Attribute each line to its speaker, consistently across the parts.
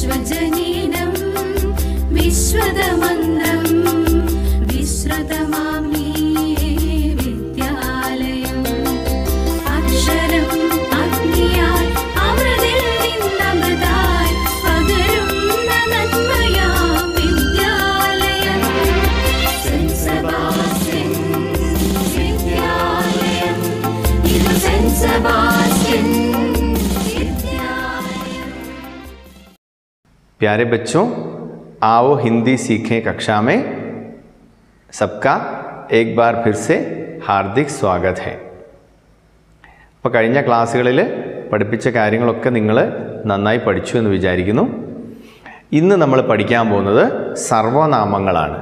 Speaker 1: विश्वजनीनं विश्वदमन्दं विश्रुतमामि विद्यालयम् अक्षरम् अग्नियाय अमृതിൽ നിന്നമൃതായി പകരുന്ന നന്മയാ വിദ്യാലയം saint Sebastian വിദ്യാലയം ഇത് സെന്റ് സെബാസ്റ്റ്യൻ വിദ്യാലയം
Speaker 2: प्यारे बच्चों आओ हिंदी सीखें कक्षा में सबका एक बार फिर से ഹാർദിക് സ്വാഗത് ഹെ അപ്പോൾ കഴിഞ്ഞ ക്ലാസ്സുകളിൽ പഠിപ്പിച്ച കാര്യങ്ങളൊക്കെ നിങ്ങൾ നന്നായി പഠിച്ചു എന്ന് വിചാരിക്കുന്നു ഇന്ന് നമ്മൾ പഠിക്കാൻ പോകുന്നത് സർവനാമങ്ങളാണ്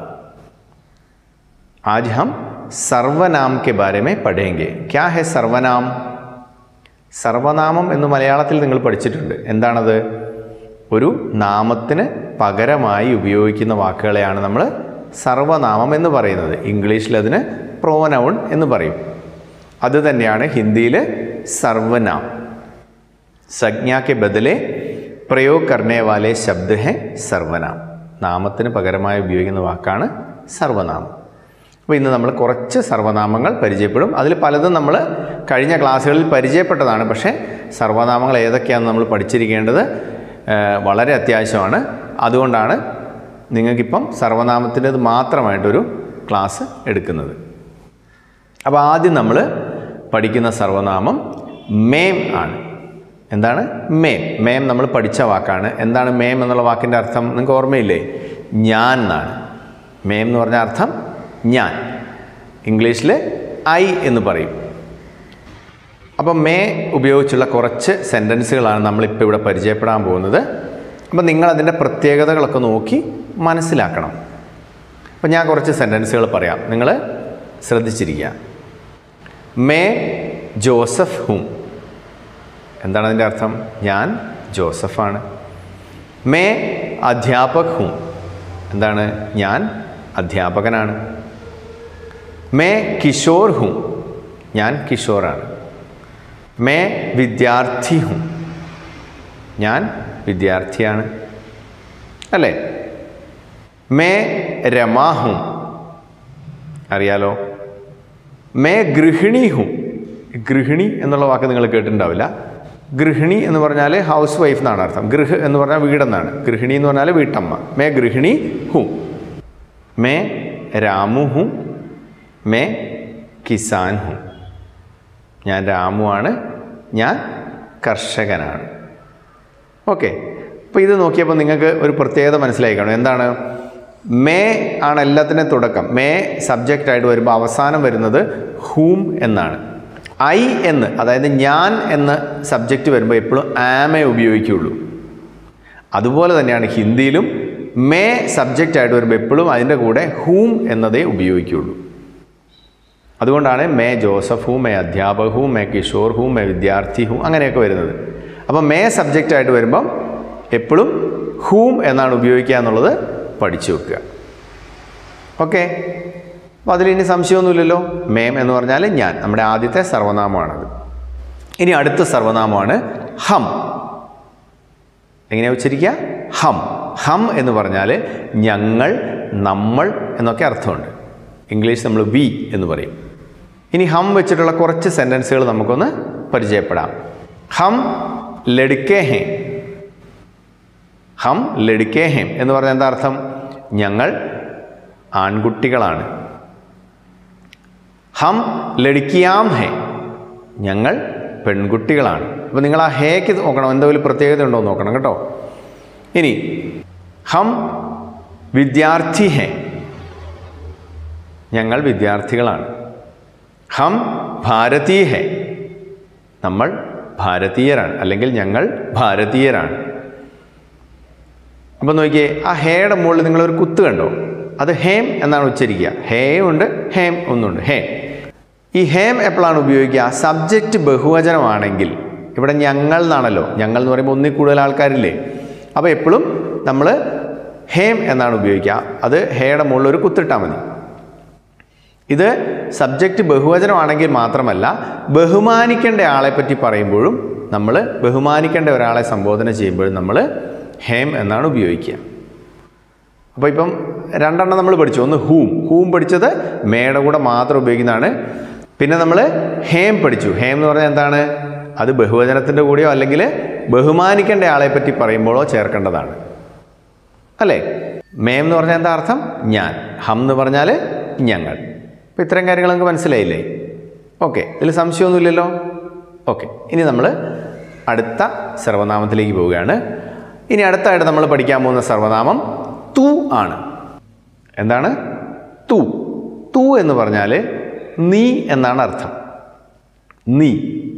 Speaker 2: आज हम സർവനാം के बारे में पढ़ेंगे क्या है സർവനാം സർവനാമം എന്ന് മലയാളത്തിൽ നിങ്ങൾ പഠിച്ചിട്ടുണ്ട് എന്താണത് ഒരു നാമത്തിന് പകരമായി ഉപയോഗിക്കുന്ന വാക്കുകളെയാണ് നമ്മൾ സർവനാമം എന്ന് പറയുന്നത് ഇംഗ്ലീഷിൽ അതിന് പ്രോനൗൺ എന്ന് പറയും അത് തന്നെയാണ് ഹിന്ദിയിൽ സർവനാം സംജ്ഞ के बदले പ്രयोग करने वाले ശബ്ദ ഹെ സർവനാം നാമത്തിന് പകരമായി ഉപയോഗിക്കുന്ന വാക്കാണ് സർവനാമം അപ്പോൾ ഇന്ന് നമ്മൾ കുറച്ച് സർവനാമങ്ങൾ പരിചയപ്പെടും അതിൽ പലതും നമ്മൾ കഴിഞ്ഞ ക്ലാസ്സുകളിൽ പരിചയപ്പെട്ടതാണ് പക്ഷേ സർവനാമങ്ങൾ ഏതൊക്കെയാണെന്ന് നമ്മൾ പഠിച്ചിരിക്കേണ്ടത് ആ, വളരെ അത്യാവശ്യമാണ് അതുകൊണ്ടാണ് നിങ്ങൾക്കിപ്പം സർവനാമത്തിൻ്റെത് മാത്രമായിട്ടൊരു ക്ലാസ് എടുക്കുന്നത് അപ്പോൾ ആദ്യം നമ്മൾ പഠിക്കുന്ന സർവനാമം മേം ആണ് എന്താണ് മേം മേം നമ്മൾ പഠിച്ച വാക്കാണ് എന്താണ് മേം എന്നുള്ള വാക്കിൻ്റെ അർത്ഥം നിങ്ങൾക്ക് ഓർമ്മയില്ലേ ഞാൻ എന്നാണ് മേം എന്ന് പറഞ്ഞ അർത്ഥം ഞാൻ ഇംഗ്ലീഷിൽ ഐ എന്ന് പറയും അപ്പം മേ ഉപയോഗിച്ചുള്ള കുറച്ച് സെൻറ്റൻസുകളാണ് നമ്മളിപ്പോൾ ഇവിടെ പരിചയപ്പെടാൻ പോകുന്നത് അപ്പം നിങ്ങളതിൻ്റെ പ്രത്യേകതകളൊക്കെ നോക്കി മനസ്സിലാക്കണം അപ്പം ഞാൻ കുറച്ച് സെൻറ്റൻസുകൾ പറയാം നിങ്ങൾ ശ്രദ്ധിച്ചിരിക്കുക മേ ജോസഫ് ഹും എന്താണ് അതിൻ്റെ അർത്ഥം ഞാൻ ജോസഫാണ് മേ അധ്യാപക് ഹും എന്താണ് ഞാൻ അധ്യാപകനാണ് മേ കിഷോർ ഹും ഞാൻ കിഷോറാണ് മേ വിദ്യാർത്ഥി ഹും ഞാൻ വിദ്യാർത്ഥിയാണ് അല്ലേ മേ രമാ ഹും അറിയാലോ മേ ഗൃഹിണി ഹും ഗൃഹിണി എന്നുള്ള വാക്ക് നിങ്ങൾ കേട്ടിട്ടുണ്ടാവില്ല ഗൃഹിണി എന്ന് പറഞ്ഞാൽ ഹൗസ് വൈഫ് എന്നാണ് അർത്ഥം ഗൃഹ എന്ന് പറഞ്ഞാൽ വീടെന്നാണ് ഗൃഹിണി എന്ന് പറഞ്ഞാൽ വീട്ടമ്മ മേ ഗൃഹിണി ഹും മേ രാമു ഹും മേ കിസാൻ ഹും ഞാൻ രാമുവാണ് ഞാൻ കർഷകനാണ് ഓക്കെ അപ്പോൾ ഇത് നോക്കിയപ്പോൾ നിങ്ങൾക്ക് ഒരു പ്രത്യേകത മനസ്സിലായി കാണും എന്താണ് മേ ആണ് എല്ലാത്തിനും തുടക്കം മേ സബ്ജക്റ്റ് ആയിട്ട് വരുമ്പോൾ അവസാനം വരുന്നത് ഹൂം എന്നാണ് ഐ എന്ന് അതായത് ഞാൻ എന്ന് സബ്ജക്റ്റ് വരുമ്പോൾ എപ്പോഴും ആമേ ഉപയോഗിക്കുകയുള്ളൂ അതുപോലെ തന്നെയാണ് ഹിന്ദിയിലും മേ സബ്ജക്റ്റ് ആയിട്ട് വരുമ്പോൾ എപ്പോഴും അതിൻ്റെ കൂടെ ഹൂം എന്നതേ ഉപയോഗിക്കുകയുള്ളൂ അതുകൊണ്ടാണ് മേ ജോസഫ് ഹൂ മേ അധ്യാപക ഹൂ മേ കിഷോർ ഹൂ മേ വിദ്യാർത്ഥി ഹൂ അങ്ങനെയൊക്കെ വരുന്നത് അപ്പം മേ സബ്ജക്റ്റ് ആയിട്ട് വരുമ്പം എപ്പോഴും ഹൂം എന്നാണ് ഉപയോഗിക്കുക എന്നുള്ളത് പഠിച്ചു വെക്കുക ഓക്കെ അപ്പോൾ അതിലിനി സംശയമൊന്നുമില്ലല്ലോ മേം എന്ന് പറഞ്ഞാൽ ഞാൻ നമ്മുടെ ആദ്യത്തെ സർവനാമമാണത് ഇനി അടുത്ത സർവനാമമാണ് ഹം എങ്ങനെയാ ഉച്ചരിക്കുക ഹം ഹം എന്ന് പറഞ്ഞാൽ ഞങ്ങൾ നമ്മൾ എന്നൊക്കെ അർത്ഥമുണ്ട് ഇംഗ്ലീഷ് നമ്മൾ വി എന്ന് പറയും ഇനി ഹം വെച്ചിട്ടുള്ള കുറച്ച് സെൻറ്റൻസുകൾ നമുക്കൊന്ന് പരിചയപ്പെടാം ഹം ലടുക്കേ ഹേ ഹം ലടുക്കേ ഹേം എന്ന് പറഞ്ഞാൽ എന്താ അർത്ഥം ഞങ്ങൾ ആൺകുട്ടികളാണ് ഹം ലടുക്കിയാം ഹേ ഞങ്ങൾ പെൺകുട്ടികളാണ് അപ്പോൾ നിങ്ങൾ ആ ഹേക്ക് നോക്കണം എന്തെങ്കിലും പ്രത്യേകത ഉണ്ടോ എന്ന് നോക്കണം കേട്ടോ ഇനി ഹം വിദ്യാർത്ഥി ഹേ ഞങ്ങൾ വിദ്യാർത്ഥികളാണ് ഹം ഭാരതീ ഹേ നമ്മൾ ഭാരതീയരാണ് അല്ലെങ്കിൽ ഞങ്ങൾ ഭാരതീയരാണ് അപ്പോൾ നോക്കിയേ ആ ഹേയുടെ മുകളിൽ നിങ്ങളൊരു കുത്ത് കണ്ടോ അത് ഹേം എന്നാണ് ഉച്ചരിക്കുക ഹേ ഉണ്ട് ഹേം ഒന്നുണ്ട് ഹേ ഈ ഹേം എപ്പോഴാണ് ഉപയോഗിക്കുക സബ്ജക്റ്റ് ബഹുവചനമാണെങ്കിൽ ഇവിടെ ഞങ്ങൾ എന്നാണല്ലോ ഞങ്ങൾ എന്ന് പറയുമ്പോൾ ഒന്നിൽ കൂടുതൽ ആൾക്കാരില്ലേ അപ്പോൾ എപ്പോഴും നമ്മൾ ഹേം എന്നാണ് ഉപയോഗിക്കുക അത് ഹേയുടെ മുകളിൽ ഒരു കുത്തിട്ടാൽ മതി ഇത് സബ്ജക്റ്റ് ബഹുവചനമാണെങ്കിൽ മാത്രമല്ല ബഹുമാനിക്കേണ്ട ആളെ പറ്റി പറയുമ്പോഴും നമ്മൾ ബഹുമാനിക്കേണ്ട ഒരാളെ സംബോധന ചെയ്യുമ്പോഴും നമ്മൾ ഹേം എന്നാണ് ഉപയോഗിക്കുക അപ്പോൾ ഇപ്പം രണ്ടെണ്ണം നമ്മൾ പഠിച്ചു ഒന്ന് ഹൂം ഹൂം പഠിച്ചത് മേയുടെ കൂടെ മാത്രം ഉപയോഗിക്കുന്നതാണ് പിന്നെ നമ്മൾ ഹേം പഠിച്ചു ഹേം എന്ന് പറഞ്ഞാൽ എന്താണ് അത് ബഹുവചനത്തിൻ്റെ കൂടെയോ അല്ലെങ്കിൽ ബഹുമാനിക്കേണ്ട ആളെ പറ്റി പറയുമ്പോഴോ ചേർക്കേണ്ടതാണ് അല്ലേ മേം എന്ന് പറഞ്ഞാൽ എന്താ അർത്ഥം ഞാൻ ഹം എന്ന് പറഞ്ഞാൽ ഞങ്ങൾ അപ്പോൾ ഇത്രയും കാര്യങ്ങൾ നിങ്ങൾക്ക് മനസ്സിലായില്ലേ ഓക്കെ ഇതിൽ സംശയമൊന്നുമില്ലല്ലോ ഓക്കെ ഇനി നമ്മൾ അടുത്ത സർവനാമത്തിലേക്ക് പോവുകയാണ് ഇനി അടുത്തായിട്ട് നമ്മൾ പഠിക്കാൻ പോകുന്ന സർവനാമം തു ആണ് എന്താണ് തു തു എന്ന് പറഞ്ഞാൽ നീ എന്നാണ് അർത്ഥം നീ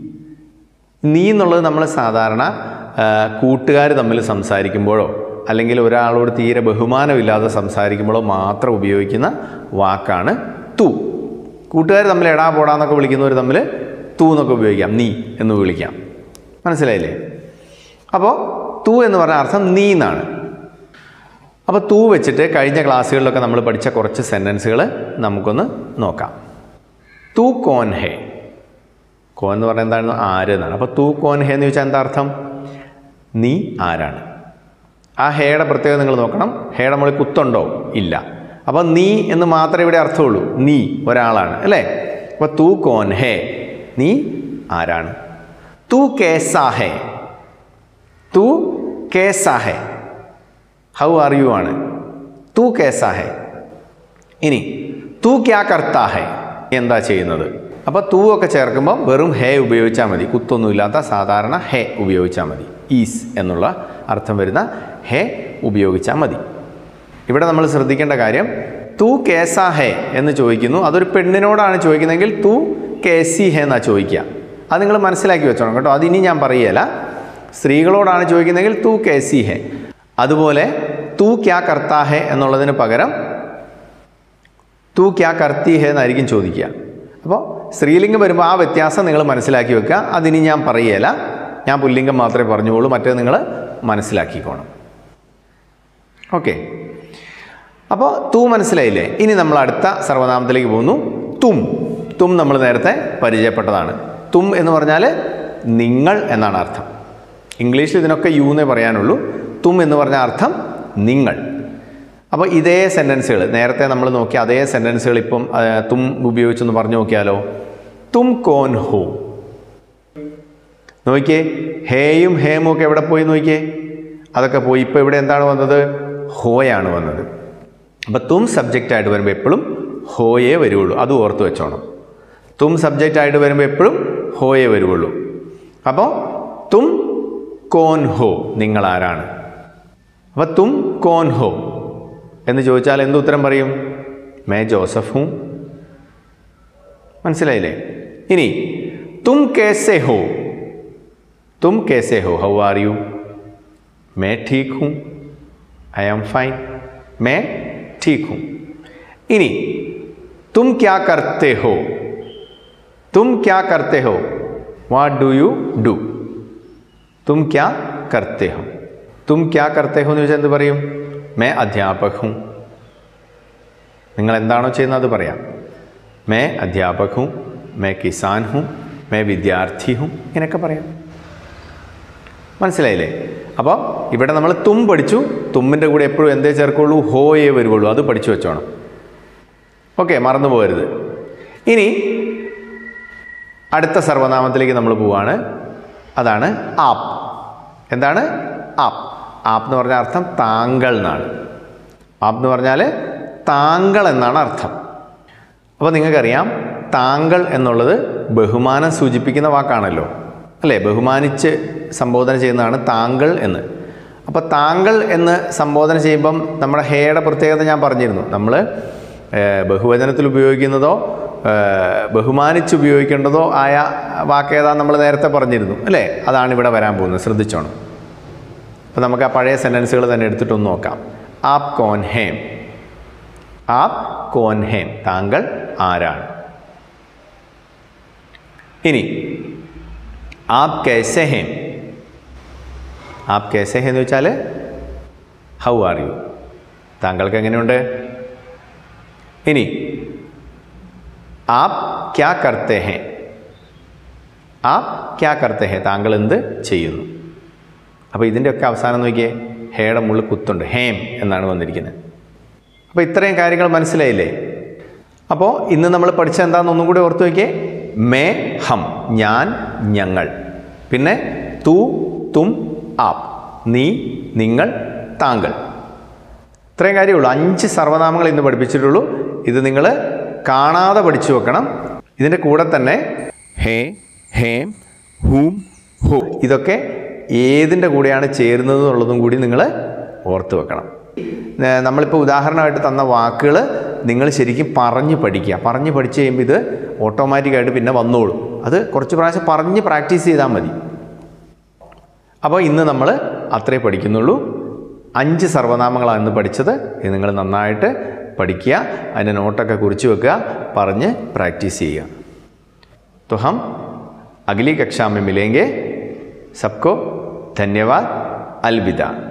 Speaker 2: നീ എന്നുള്ളത് നമ്മൾ സാധാരണ കൂട്ടുകാർ തമ്മിൽ സംസാരിക്കുമ്പോഴോ അല്ലെങ്കിൽ ഒരാളോട് തീരെ ബഹുമാനമില്ലാതെ സംസാരിക്കുമ്പോഴോ മാത്രം ഉപയോഗിക്കുന്ന വാക്കാണ് തു കൂട്ടുകാർ തമ്മിൽ എടാ പോടാന്നൊക്കെ വിളിക്കുന്നവർ തമ്മിൽ തു എന്നൊക്കെ ഉപയോഗിക്കാം നീ എന്ന് വിളിക്കാം മനസ്സിലായില്ലേ അപ്പോൾ തു എന്ന് പറഞ്ഞ അർത്ഥം നീ എന്നാണ് അപ്പോൾ തൂ വെച്ചിട്ട് കഴിഞ്ഞ ക്ലാസ്സുകളിലൊക്കെ നമ്മൾ പഠിച്ച കുറച്ച് സെൻറ്റൻസുകൾ നമുക്കൊന്ന് നോക്കാം തൂ കോൻ ഹേ കോൻ എന്ന് പറഞ്ഞാൽ എന്താണ് ആര് എന്നാണ് അപ്പോൾ തൂ കോൻ ഹേ എന്ന് ചോദിച്ചാൽ എന്താ അർത്ഥം നീ ആരാണ് ആ ഹേയുടെ പ്രത്യേകത നിങ്ങൾ നോക്കണം ഹേയുടെ മുകളിൽ കുത്തുണ്ടോ ഇല്ല അപ്പോൾ നീ എന്ന് മാത്രമേ ഇവിടെ അർത്ഥമുള്ളൂ നീ ഒരാളാണ് അല്ലേ അപ്പോൾ തൂ കോൻ ഹേ നീ ആരാണ് തൂ കേസാ ഹേ തൂ കേസാ ഹേ ഹൗ ആർ യു ആണ് തൂ കേസാ ഹേ ഇനി തൂ ക്യാ കർത്താ ഹേ എന്താ ചെയ്യുന്നത് അപ്പോൾ തൂ ഒക്കെ ചേർക്കുമ്പോൾ വെറും ഹേ ഉപയോഗിച്ചാൽ മതി കുത്തൊന്നുമില്ലാത്ത സാധാരണ ഹേ ഉപയോഗിച്ചാൽ മതി ഈസ് എന്നുള്ള അർത്ഥം വരുന്ന ഹേ ഉപയോഗിച്ചാൽ മതി ഇവിടെ നമ്മൾ ശ്രദ്ധിക്കേണ്ട കാര്യം തൂ കേസാ ഹേ എന്ന് ചോദിക്കുന്നു അതൊരു പെണ്ണിനോടാണ് ചോദിക്കുന്നതെങ്കിൽ തൂ കേസി ഹേ എന്നാണ് ചോദിക്കുക അത് നിങ്ങൾ മനസ്സിലാക്കി വെച്ചോണം കേട്ടോ അതിനി ഞാൻ പറയുകയില്ല സ്ത്രീകളോടാണ് ചോദിക്കുന്നതെങ്കിൽ തൂ കേസി ഹേ അതുപോലെ തൂ ക്യാ കർത്താ ഹേ എന്നുള്ളതിന് പകരം തൂ ക്യാ കർത്തി ഹേ എന്നായിരിക്കും ചോദിക്കുക അപ്പോൾ സ്ത്രീലിംഗം വരുമ്പോൾ ആ വ്യത്യാസം നിങ്ങൾ മനസ്സിലാക്കി വെക്കുക അതിനി ഞാൻ പറയുകയില്ല ഞാൻ പുല്ലിംഗം മാത്രമേ പറഞ്ഞുള്ളൂ മറ്റേ നിങ്ങൾ മനസ്സിലാക്കിക്കോണം ഓക്കെ അപ്പോൾ തൂ മനസ്സിലായില്ലേ ഇനി നമ്മൾ അടുത്ത സർവനാമത്തിലേക്ക് പോകുന്നു തും തും നമ്മൾ നേരത്തെ പരിചയപ്പെട്ടതാണ് തും എന്ന് പറഞ്ഞാൽ നിങ്ങൾ എന്നാണ് അർത്ഥം ഇംഗ്ലീഷിൽ ഇതിനൊക്കെ യു എന്നേ പറയാനുള്ളൂ തും എന്ന് പറഞ്ഞ അർത്ഥം നിങ്ങൾ അപ്പോൾ ഇതേ സെൻറ്റൻസുകൾ നേരത്തെ നമ്മൾ നോക്കിയ അതേ സെൻറ്റൻസുകൾ ഇപ്പം ആ, തും ഉപയോഗിച്ചൊന്ന് പറഞ്ഞു നോക്കിയാലോ തും കോൻ ഹോ നോക്കിയേ ഹേയും ഹേമും ഒക്കെ എവിടെ പോയി നോക്കിയേ അതൊക്കെ പോയി ഇപ്പോൾ ഇവിടെ എന്താണ് വന്നത് ഹോയാണ് വന്നത് അപ്പോൾ തും സബ്ജക്റ്റ് ആയിട്ട് വരുമ്പോൾ എപ്പോഴും ഹോയേ വരുള്ളൂ അത് ഓർത്ത് വെച്ചോണം തും സബ്ജക്റ്റ് ആയിട്ട് വരുമ്പോൾ എപ്പോഴും ഹോയേ വരുള്ളൂ അപ്പോൾ തും കോൻ ഹോ നിങ്ങൾ ആരാണ് അപ്പോൾ തും കോൻ ഹോ എന്ന് ചോദിച്ചാൽ എന്ത് ഉത്തരം പറയും മേ ജോസഫ് ഹൂം മനസ്സിലായില്ലേ ഇനി തും കേസെ ഹോ തും കേസെ ഹോ ഹൗ ആർ യു मैं ठीक हूँ आई एम फाइन मैं ठीक हूँ इनी तुम क्या करते हो तुम क्या करते हो वाट डू यू डू तुम क्या करते हो तुम क्या करते हो എന്ന് ചോദിച്ചാൽ എന്ത് പറയും മേ അധ്യാപക് ഹും നിങ്ങൾ എന്താണോ ചെയ്യുന്നത് അത് പറയാം മേ അധ്യാപക് ഹും മേ കിസാൻ ഹും മേ വിദ്യാർത്ഥി ഹും ഇങ്ങനെയൊക്കെ പറയാം മനസ്സിലായില്ലേ അപ്പോൾ ഇവിടെ നമ്മൾ തും പഠിച്ചു തുമ്മിൻ്റെ കൂടെ എപ്പോഴും എന്തേ ചേർക്കുള്ളൂ ഹോയേ വരുള്ളൂ അത് പഠിച്ചു വെച്ചോണം ഓക്കെ മറന്നു പോകരുത് ഇനി അടുത്ത സർവനാമത്തിലേക്ക് നമ്മൾ പോവാണ് അതാണ് ആപ്പ് എന്താണ് ആപ്പ് ആപ്പ് എന്ന് പറഞ്ഞ അർത്ഥം താങ്കൾ എന്നാണ് ആപ്പ് എന്ന് പറഞ്ഞാൽ താങ്കൾ എന്നാണ് അർത്ഥം അപ്പോൾ നിങ്ങൾക്കറിയാം താങ്കൾ എന്നുള്ളത് ബഹുമാനം സൂചിപ്പിക്കുന്ന വാക്കാണല്ലോ അല്ലേ ബഹുമാനിച്ച് സംബോധന ചെയ്യുന്നതാണ് താങ്കൾ എന്ന് അപ്പോൾ താങ്കൾ എന്ന് സംബോധന ചെയ്യുമ്പം നമ്മുടെ ഹേയുടെ പ്രത്യേകത ഞാൻ പറഞ്ഞിരുന്നു നമ്മൾ ബഹുവചനത്തിൽ ഉപയോഗിക്കുന്നതോ ഏഹ്, ബഹുമാനിച്ച് ഉപയോഗിക്കേണ്ടതോ ആയ വാക്കേതാ നമ്മൾ നേരത്തെ പറഞ്ഞിരുന്നു അല്ലേ അതാണ് ഇവിടെ വരാൻ പോകുന്നത് ശ്രദ്ധിച്ചോണം അപ്പോൾ നമുക്ക് ആ പഴയ സെൻറ്റൻസുകൾ തന്നെ എടുത്തിട്ടൊന്ന് നോക്കാം ആപ് കോൻ ഹേം ആപ് കോൻ ഹേം താങ്കൾ ആരാണ് ഇനി ആപ് കേസെ ഹേം ആപ് കേസെ ഹേ എന്ന് വെച്ചാൽ ഹൗ ആർ യു താങ്കൾക്ക് എങ്ങനെയുണ്ട് ഇനി ആപ് ക്യാ കർത്തെ ഹേ ആപ് ക്യാ കർത്തെ ഹേ താങ്കൾ എന്ത് ചെയ്യുന്നു അപ്പോൾ ഇതിൻ്റെയൊക്കെ അവസാനം നോക്കിയേ ഹേയുടെ മുകളിൽ കുത്തുണ്ട് ഹേം എന്നാണ് വന്നിരിക്കുന്നത് അപ്പോൾ ഇത്രയും കാര്യങ്ങൾ മനസ്സിലായില്ലേ അപ്പോൾ ഇന്ന് നമ്മൾ പഠിച്ച എന്താണെന്ന് ഒന്നും കൂടി ഓർത്ത് വയ്ക്കേ മേ ഹം ഞാൻ ഞങ്ങൾ പിന്നെ തു തും ആപ്പ് നീ നിങ്ങൾ താങ്കൾ ഇത്രയും കാര്യമുള്ളൂ അഞ്ച് സർവനാമങ്ങൾ ഇന്ന് പഠിപ്പിച്ചിട്ടുള്ളൂ ഇത് നിങ്ങൾ കാണാതെ പഠിച്ചു വെക്കണം ഇതിൻ്റെ കൂടെ തന്നെ ഹേ ഹേം ഹൂം ഹു ഇതൊക്കെ ഏതിൻ്റെ കൂടെയാണ് ചേരുന്നത് എന്നുള്ളതും കൂടി നിങ്ങൾ ഓർത്ത് വെക്കണം ഏർ നമ്മളിപ്പോൾ ഉദാഹരണമായിട്ട് തന്ന വാക്കുകൾ നിങ്ങൾ ശരിക്കും പറഞ്ഞ് പഠിക്കുക പറഞ്ഞ് പഠിച്ച് കഴിയുമ്പോൾ ഇത് ഓട്ടോമാറ്റിക്കായിട്ട് പിന്നെ വന്നോളും അത് കുറച്ച് പ്രാവശ്യം പറഞ്ഞ് പ്രാക്ടീസ് ചെയ്താൽ മതി അപ്പോൾ ഇന്ന് നമ്മൾ അത്രേ പഠിക്കുന്നുള്ളൂ അഞ്ച് സർവനാമങ്ങളാണ് ഇന്ന് പഠിച്ചത് ഇത് നിങ്ങൾ നന്നായിട്ട് പഠിക്കുക അതിൻ്റെ നോട്ടൊക്കെ കുറിച്ച് വെക്കുക പറഞ്ഞ് പ്രാക്ടീസ് ചെയ്യുക तो हम अगली कक्षा में मिलेंगे सबको धन्यवाद अलविदा